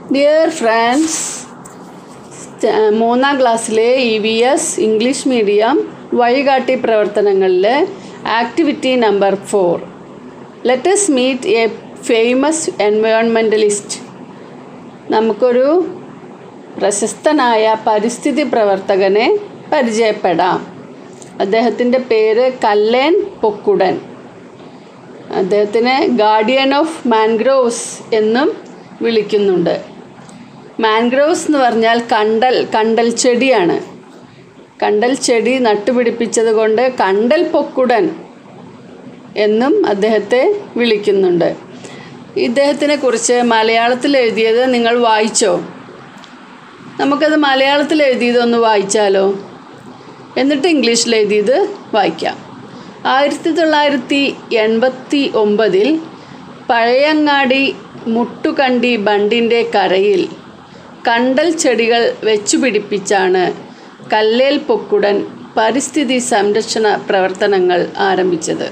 Dear friends മൂന്നാം ക്ലാസ്സിലെ E V S English medium വഴികാട്ടി പ്രവർത്തനങ്ങളിലെ activity number four let's meet a famous environmentalist നമുക്കൊരു പ്രശസ്തനായ പരിസ്ഥിതി പ്രവർത്തകനെ പരിചയപ്പെടാം അദ്ദേഹത്തിൻ്റെ പേര് കല്ലേൻ പൊക്കുടൻ അദ്ദേഹത്തിനെ ഗാർഡിയൻ ഓഫ് മാൻഗ്രോവ്സ് എന്നും വിളിക്കുന്നുണ്ട് മാൻഗ്രോവ്സ് എന്ന് പറഞ്ഞാൽ കണ്ടൽ കണ്ടൽ ചെടിയാണ് കണ്ടൽ ചെടി നട്ടുപിടിപ്പിച്ചത് കൊണ്ട് കണ്ടൽ പൊക്കുടൻ എന്നും അദ്ദേഹത്തെ വിളിക്കുന്നുണ്ട് ഇദ്ദേഹത്തിനെ കുറിച്ച് മലയാളത്തിൽ എഴുതിയത് നിങ്ങൾ വായിച്ചോ നമുക്കത് മലയാളത്തിൽ എഴുതിയതൊന്ന് വായിച്ചാലോ എന്നിട്ട് ഇംഗ്ലീഷിൽ എഴുതിയത് വായിക്കാം ആയിരത്തി തൊള്ളായിരത്തി എൺപത്തി ഒമ്പതിൽ പഴയങ്ങാടി മുട്ടുകണ്ടി ബണ്ടിൻ്റെ കരയിൽ കണ്ടൽ ചെടികൾ വെച്ചുപിടിപ്പിച്ചാണ് കല്ലേൽ പൊക്കുടൻ പരിസ്ഥിതി സംരക്ഷണ പ്രവർത്തനങ്ങൾ ആരംഭിച്ചത്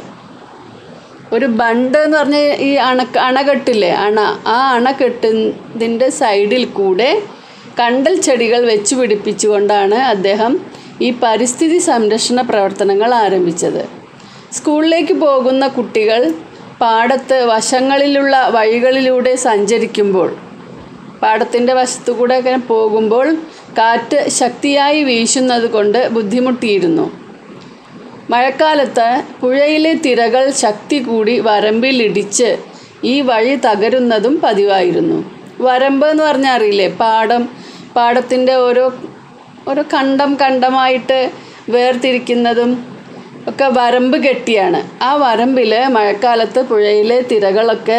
ഒരു ബണ്ട് എന്ന് പറഞ്ഞ ഈ അണ അണകെട്ടില്ലേ അണ ആ അണകെട്ടിൻ്റെ സൈഡിൽ കൂടെ കണ്ടൽ ചെടികൾ വെച്ച് പിടിപ്പിച്ചുകൊണ്ടാണ് അദ്ദേഹം ഈ പരിസ്ഥിതി സംരക്ഷണ പ്രവർത്തനങ്ങൾ ആരംഭിച്ചത് സ്കൂളിലേക്ക് പോകുന്ന കുട്ടികൾ പാടത്ത് വശങ്ങളിലുള്ള വഴികളിലൂടെ സഞ്ചരിക്കുമ്പോൾ പാടത്തിൻ്റെ വശത്തു കൂടെ ഒക്കെ പോകുമ്പോൾ കാറ്റ് ശക്തിയായി വീശുന്നത് കൊണ്ട് ബുദ്ധിമുട്ടിയിരുന്നു മഴക്കാലത്ത് പുഴയിലെ തിരകൾ ശക്തി കൂടി വരമ്പിലിടിച്ച് ഈ വഴി തകരുന്നതും പതിവായിരുന്നു വരമ്പ് എന്ന് പറഞ്ഞാൽ അറിയില്ലേ പാടം പാടത്തിൻ്റെ ഓരോ ഓരോ കണ്ടം കണ്ടമായിട്ട് വേർതിരിക്കുന്നതും ഒക്കെ വരമ്പ് കെട്ടിയാണ് ആ വരമ്പിൽ മഴക്കാലത്ത് പുഴയിലെ തിരകളൊക്കെ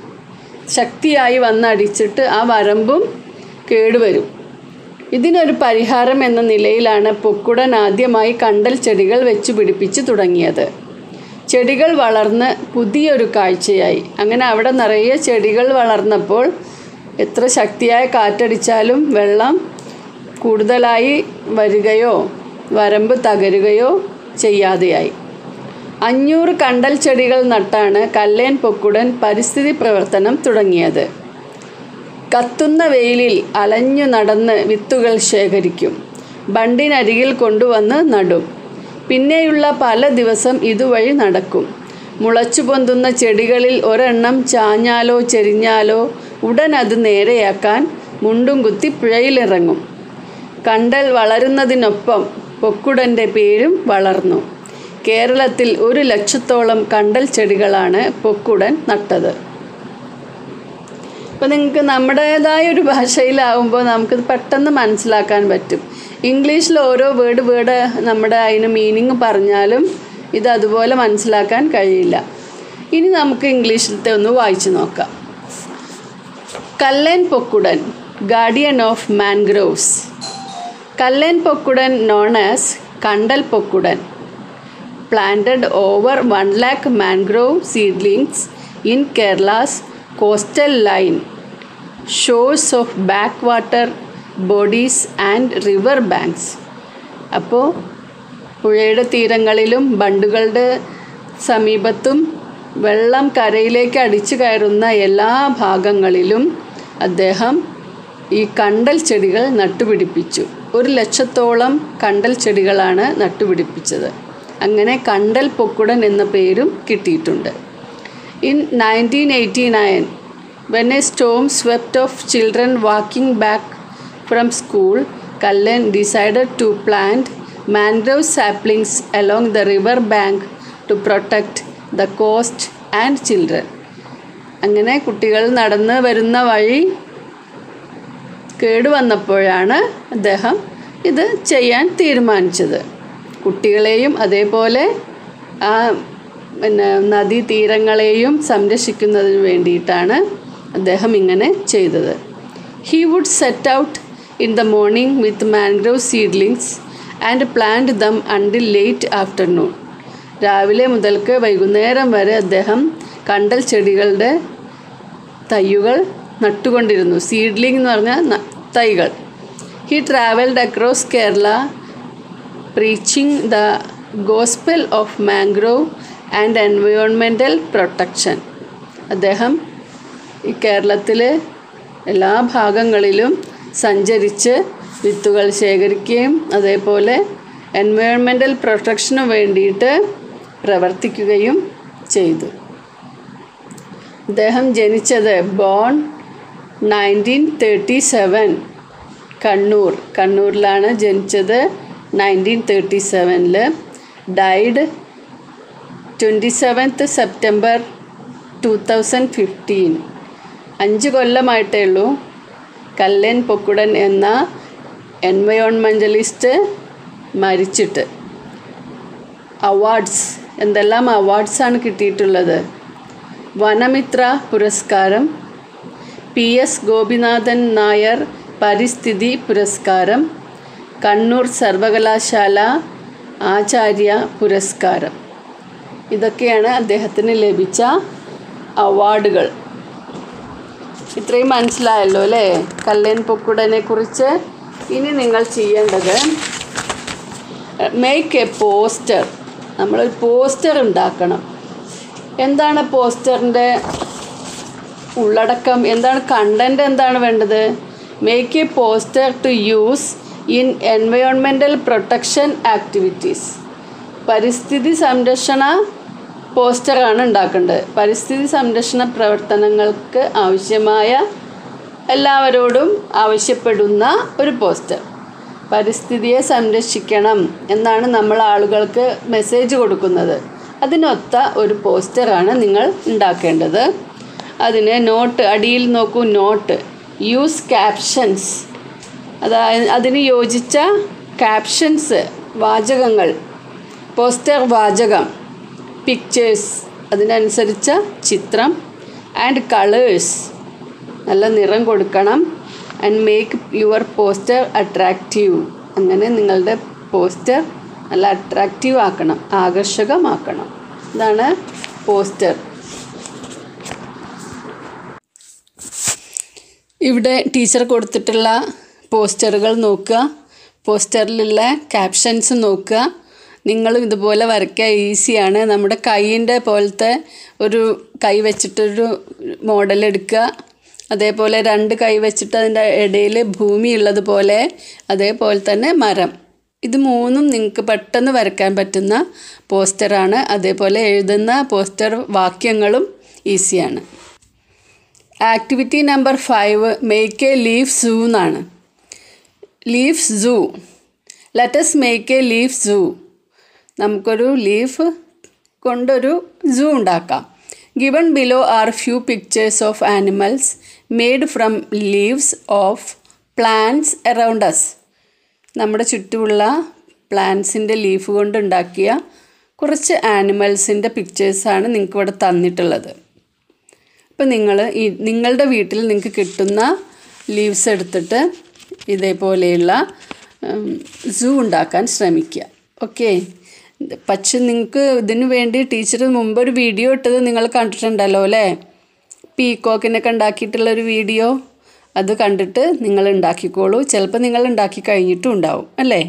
ശക്തിയായി വന്നടിച്ചിട്ട് ആ വരമ്പും കേടുവരും ഇതിനൊരു പരിഹാരം എന്ന നിലയിലാണ് പൊക്കുടൻ ആദ്യമായി കണ്ടൽ ചെടികൾ വെച്ചു പിടിപ്പിച്ച് തുടങ്ങിയത് ചെടികൾ വളർന്ന് പുതിയൊരു കാഴ്ചയായി അങ്ങനെ അവിടെ നിറയെ ചെടികൾ വളർന്നപ്പോൾ എത്ര ശക്തിയായ കാറ്റടിച്ചാലും വെള്ളം കൂടുതലായി വരികയോ വരമ്പ് തകരുകയോ ചെയ്യാതെയായി അഞ്ഞൂറ് കണ്ടൽ ചെടികൾ നട്ടാണ് കല്ലേൻ പൊക്കുടൻ പരിസ്ഥിതി പ്രവർത്തനം തുടങ്ങിയത് കത്തുന്ന വെയിലിൽ അലഞ്ഞു നടന്ന് വിത്തുകൾ ശേഖരിക്കും ബണ്ടിനരികിൽ കൊണ്ടുവന്ന് നടും പിന്നെയുള്ള പല ദിവസം ഇതുവഴി നടക്കും മുളച്ചു പൊന്തുന്ന ചെടികളിൽ ഒരെണ്ണം ചാഞ്ഞാലോ ചെരിഞ്ഞാലോ ഉടൻ അത് നേരെയാക്കാൻ മുണ്ടും കുത്തി പുഴയിലിറങ്ങും കണ്ടൽ വളരുന്നതിനൊപ്പം പൊക്കുടൻ്റെ പേരും വളർന്നു കേരളത്തിൽ ഒരു ലക്ഷത്തോളം കണ്ടൽ ചെടികളാണ് പൊക്കുടൻ നട്ടത് അപ്പോൾ നിങ്ങൾക്ക് നമ്മുടേതായ ഒരു ഭാഷയിലാവുമ്പോൾ നമുക്കിത് പെട്ടെന്ന് മനസ്സിലാക്കാൻ പറ്റും ഇംഗ്ലീഷിൽ ഓരോ വേർഡ് വേർഡ് നമ്മുടെ അതിന് മീനിങ് പറഞ്ഞാലും ഇത് അതുപോലെ മനസ്സിലാക്കാൻ കഴിയില്ല ഇനി നമുക്ക് ഇംഗ്ലീഷിലത്തെ ഒന്ന് വായിച്ചു നോക്കാം Kallen Pokkudan guardian of mangroves Kallen Pokkudan known as Kandal Pokkudan planted over 1 lakh mangrove seedlings in Kerala's coastal line, shores of backwater bodies and river banks. അപ്പോൾ പുഴയുടെ തീരങ്ങളിലും ബണ്ടുകളുടെ സമീപത്തും വെള്ളം കരയിലേക്ക് അടിച്ചു കയറുന്ന എല്ലാ ഭാഗങ്ങളിലും അദ്ദേഹം ഈ കണ്ടൽ ചെടികൾ നട്ടുപിടിപ്പിച്ചു ഒരു ലക്ഷത്തോളം കണ്ടൽ ചെടികളാണ് നട്ടുപിടിപ്പിച്ചത് അങ്ങനെ കണ്ടൽ പൊക്കുടൻ എന്ന പേരും കിട്ടിയിട്ടുണ്ട് in nineteen eighty nine when a storm swept off children walking back from school Kallen decided to plant mangrove saplings along the river bank to protect the coast and children അങ്ങനെ കുട്ടികൾ നടന്ന് വരുന്ന വഴി കേടുവന്നപ്പോഴാണ് അദ്ദേഹം ഇത് ചെയ്യാൻ തീരുമാനിച്ചത് കുട്ടികളെയും അതേപോലെ ആ പിന്നെ നദീതീരങ്ങളെയും സംരക്ഷിക്കുന്നതിന് വേണ്ടിയിട്ടാണ് അദ്ദേഹം ഇങ്ങനെ ചെയ്തത് he would set out in the morning with mangrove seedlings and plant them until late afternoon രാവിലെ മുതൽക്ക് വൈകുന്നേരം വരെ അദ്ദേഹം കണ്ടൽ ചെടികളുടെ തയ്യുകൾ നട്ടുകൊണ്ടിരുന്നു സീഡ്ലിംഗ് എന്ന് പറഞ്ഞാൽ തൈകൾ he travelled across Kerala preaching the gospel of mangrove and environmental protection അദ്ദേഹം ഈ കേരളത്തിൽ എല്ലാ ഭാഗങ്ങളിലും സഞ്ചരിച്ച് വിത്തുകൾ ശേഖരിക്കുകയും അതേപോലെ എൻവയോൺമെൻറ്റൽ പ്രൊട്ടക്ഷന് വേണ്ടിയിട്ട് പ്രവർത്തിക്കുകയും ചെയ്തു അദ്ദേഹം ജനിച്ചത് born nineteen thirty seven Kannur കണ്ണൂരിലാണ് ജനിച്ചത് നയൻറ്റീൻ തേർട്ടി സെവനിൽ died twenty seventh September two thousand fifteen അഞ്ച് കൊല്ലമായിട്ടേ ഉള്ളൂ കല്ലൻ പൊക്കുടൻ എന്ന എൻവയോൺമെൻ്റലിസ്റ്റ് മരിച്ചിട്ട് അവാർഡ്സ് എന്തെല്ലാം അവാർഡ്സാണ് കിട്ടിയിട്ടുള്ളത് വനമിത്ര പുരസ്കാരം പി എസ് ഗോപിനാഥൻ നായർ പരിസ്ഥിതി പുരസ്കാരം കണ്ണൂർ സർവകലാശാല ആചാര്യ പുരസ്കാരം ഇതൊക്കെയാണ് അദ്ദേഹത്തിന് ലഭിച്ച അവാർഡുകൾ ഇത്രയും മനസ്സിലായല്ലോ അല്ലേ കല്ലേൻ പൊക്കുടനെ കുറിച്ച് ഇനി നിങ്ങൾ ചെയ്യേണ്ടത് മേക്ക് എ പോസ്റ്റർ നമ്മളൊരു പോസ്റ്റർ ഉണ്ടാക്കണം എന്താണ് പോസ്റ്ററിൻ്റെ ഉള്ളടക്കം എന്താണ് കണ്ടൻറ് എന്താണ് വേണ്ടത് make a poster to use in environmental protection activities പരിസ്ഥിതി സംരക്ഷണ പോസ്റ്ററാണ് ഉണ്ടാക്കേണ്ടത് പരിസ്ഥിതി സംരക്ഷണ പ്രവർത്തനങ്ങൾക്ക് ആവശ്യമായ എല്ലാവരോടും ആവശ്യപ്പെടുന്ന ഒരു പോസ്റ്റർ പരിസ്ഥിതിയെ സംരക്ഷിക്കണം എന്നാണ് നമ്മൾ ആളുകൾക്ക് മെസ്സേജ് കൊടുക്കുന്നത് അതിനൊത്ത ഒരു പോസ്റ്ററാണ് നിങ്ങൾ ഉണ്ടാക്കേണ്ടത് അതിന് നോട്ട് അടിയിൽ നോക്കൂ നോട്ട് യൂസ് ക്യാപ്ഷൻസ് അതായത് അതിന് യോജിച്ച ക്യാപ്ഷൻസ് വാചകങ്ങൾ പോസ്റ്റർ വാചകം പിക്ചേഴ്സ് അതിനനുസരിച്ച ചിത്രം ആൻഡ് കളേഴ്സ് നല്ല നിറം കൊടുക്കണം and make your poster attractive അങ്ങനെ നിങ്ങളുടെ പോസ്റ്റർ നല്ല അട്രാക്റ്റീവ് ആക്കണം ആകർഷകമാക്കണം ഇതാണ് പോസ്റ്റർ ഇവിടെ ടീച്ചർ കൊടുത്തിട്ടുള്ള പോസ്റ്ററുകൾ നോക്കുക പോസ്റ്ററിലുള്ള ക്യാപ്ഷൻസ് നോക്കുക നിങ്ങളും ഇതുപോലെ വരയ്ക്കുക ഈസിയാണ് നമ്മുടെ കൈയിൻ്റെ പോലത്തെ ഒരു കൈ വെച്ചിട്ടൊരു മോഡൽ എടുക്കുക അതേപോലെ രണ്ട് കൈ വെച്ചിട്ട് അതിൻ്റെ ഇടയിൽ ഭൂമി ഉള്ളതുപോലെ അതേപോലെ തന്നെ മരം ഇത് മൂന്നും നിങ്ങൾക്ക് പെട്ടെന്ന് വരയ്ക്കാൻ പറ്റുന്ന പോസ്റ്ററാണ് അതേപോലെ എഴുതുന്ന പോസ്റ്റർ വാക്യങ്ങളും ഈസിയാണ് activity number five make a leaf zoo എന്നാണ് leaf zoo let's make a leaf zoo നമുക്കൊരു ലീഫ് കൊണ്ടൊരു സൂ ഉണ്ടാക്കാം given below are few pictures of animals made from leaves of plants around us നമ്മുടെ ചുറ്റുമുള്ള പ്ലാന്റ്സിൻ്റെ leaf കൊണ്ട് ഉണ്ടാക്കിയ കുറച്ച് ആനിമൽസിൻ്റെ പിക്ചേഴ്സാണ് നിങ്ങൾക്ക് ഇവിടെ തന്നിട്ടുള്ളത് അപ്പോൾ നിങ്ങൾ ഈ നിങ്ങളുടെ വീട്ടിൽ നിങ്ങൾക്ക് കിട്ടുന്ന ലീവ്സ് എടുത്തിട്ട് ഇതേപോലെയുള്ള സൂ ഉണ്ടാക്കാൻ ശ്രമിക്കുക ഓക്കെ പക്ഷെ നിങ്ങൾക്ക് ഇതിനു വേണ്ടി ടീച്ചർ മുമ്പ് ഒരു വീഡിയോ ഇട്ടത് നിങ്ങൾ കണ്ടിട്ടുണ്ടല്ലോ അല്ലേ പീക്കോക്കിനൊക്കെ ഉണ്ടാക്കിയിട്ടുള്ള ഒരു വീഡിയോ അത് കണ്ടിട്ട് നിങ്ങൾ ഉണ്ടാക്കിക്കോളൂ ചിലപ്പോൾ നിങ്ങൾ ഉണ്ടാക്കി കഴിഞ്ഞിട്ടും ഉണ്ടാവും അല്ലേ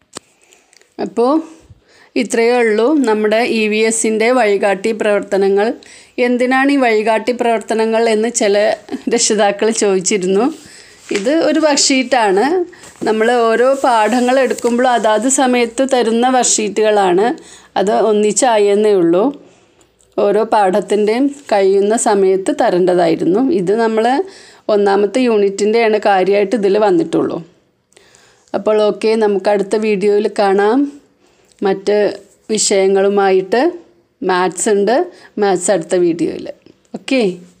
അപ്പോൾ ഇത്രയേ ഉള്ളൂ നമ്മുടെ ഇ വി എസിൻ്റെ വഴികാട്ടി പ്രവർത്തനങ്ങൾ എന്തിനാണ് ഈ വഴികാട്ടി പ്രവർത്തനങ്ങൾ എന്ന് ചില രക്ഷിതാക്കൾ ചോദിച്ചിരുന്നു ഇത് ഒരു വർക്ക്ഷീറ്റാണ് നമ്മൾ ഓരോ പാഠങ്ങൾ എടുക്കുമ്പോഴും അതാത് സമയത്ത് തരുന്ന വർക്ക്ഷീറ്റുകളാണ് അത് ഒന്നിച്ചായെന്നേ ഉള്ളൂ ഓരോ പാഠത്തിൻ്റെയും കഴിയുന്ന സമയത്ത് തരേണ്ടതായിരുന്നു ഇത് നമ്മൾ ഒന്നാമത്തെ യൂണിറ്റിൻ്റെയാണ് കാര്യമായിട്ട് ഇതിൽ വന്നിട്ടുള്ളൂ അപ്പോൾ ഓക്കെ നമുക്ക് അടുത്ത വീഡിയോയിൽ കാണാം മറ്റ് വിഷയങ്ങളുമായിട്ട് മാത്സ് ഉണ്ട് മാത്സ് അടുത്ത വീഡിയോയിൽ ഓക്കെ